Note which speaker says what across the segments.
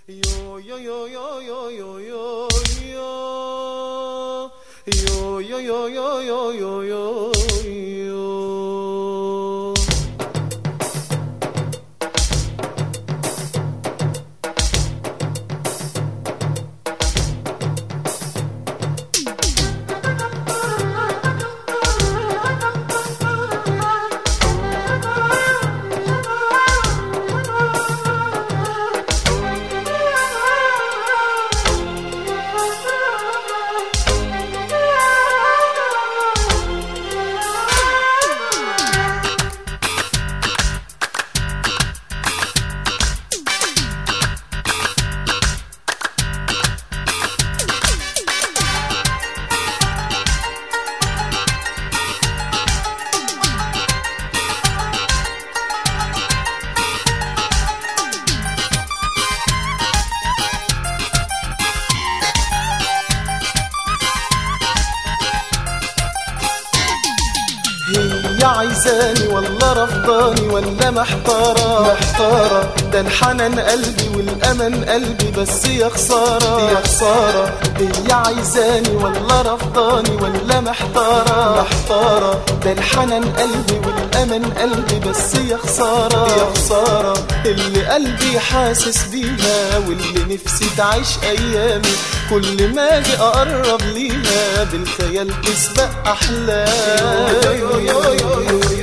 Speaker 1: Yo yo yo yo yo yo yo yo yo yo yo yo yo yo yo yo هي عايزاني ولا رفضاني ولا محتارة محتارة ده الحنان قلبي والأمل قلبي بس يا خسارة يا خسارة هي عايزاني ولا رفضاني ولا محتارة محتارة ده الحنان قلبي والأمل قلبي بس يا خسارة يا خسارة اللي قلبي حاسس بيها واللي نفسي تعيش أيامي كل ما أجي أقرب ليها بالخيال تسبق أحلامي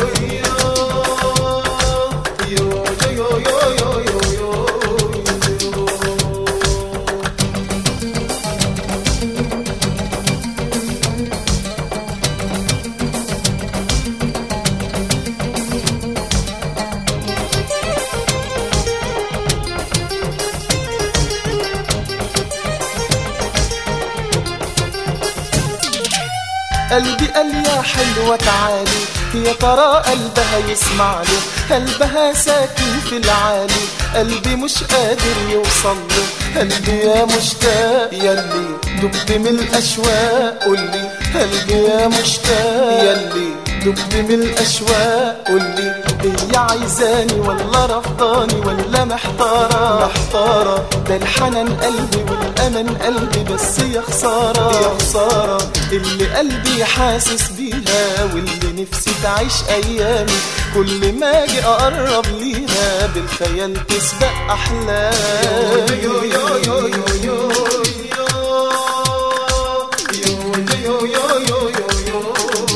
Speaker 1: قلبي قال يا حلوة تعالي يا ترى قلبها يسمع لي قلبها ساكن في العالي قلبي مش قادر يوصل له قلبي يا مشتاق يلي دبت من الأشواق قولي قلبي يا مشتاق يلي دبت من الأشواق قولي هي عايزاني ولا رفضاني ولا محتارة محتارة ده الحنان قلبي والأمل قلبي بس يا خسارة يا خسارة اللي قلبي حاسس بيها واللي نفسي تعيش أيامي كل ما أجي أقرب ليها بالخيال تسبق أحلامي يو يو يو يو يو يو يو يو يو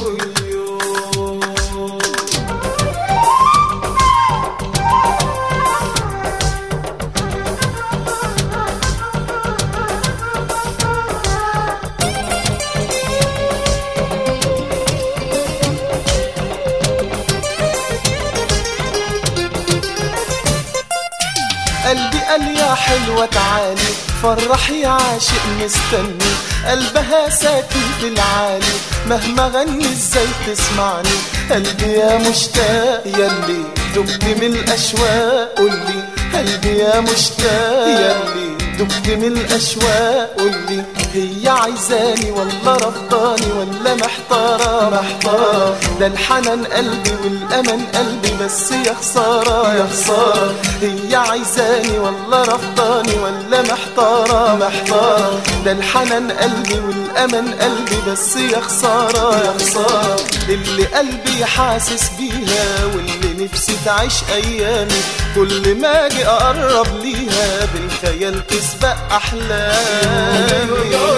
Speaker 1: قلبي قال يا حلوة تعالي فرح يا عاشق مستني قلبها ساكن في العالي مهما غني ازاي تسمعني قلبي يا مشتاق يلي دبت من الاشواق قولي قلبي يا مشتاق يلي دبت من الاشواق قولي هي عايزاني ولا رفضاني ولا محتارة محتارة ده الحنان قلبي والأمل قلبي بس يا خسارة يا خسارة هي عايزاني ولا رفضاني ولا محتارة محتارة ده الحنان قلبي والأمل قلبي بس يا خسارة يا خسارة اللي قلبي حاسس بيها واللي نفسي تعيش أيامي كل ما أجي أقرب ليها بالخيال تسبق أحلامي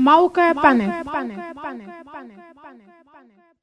Speaker 2: موقع بانك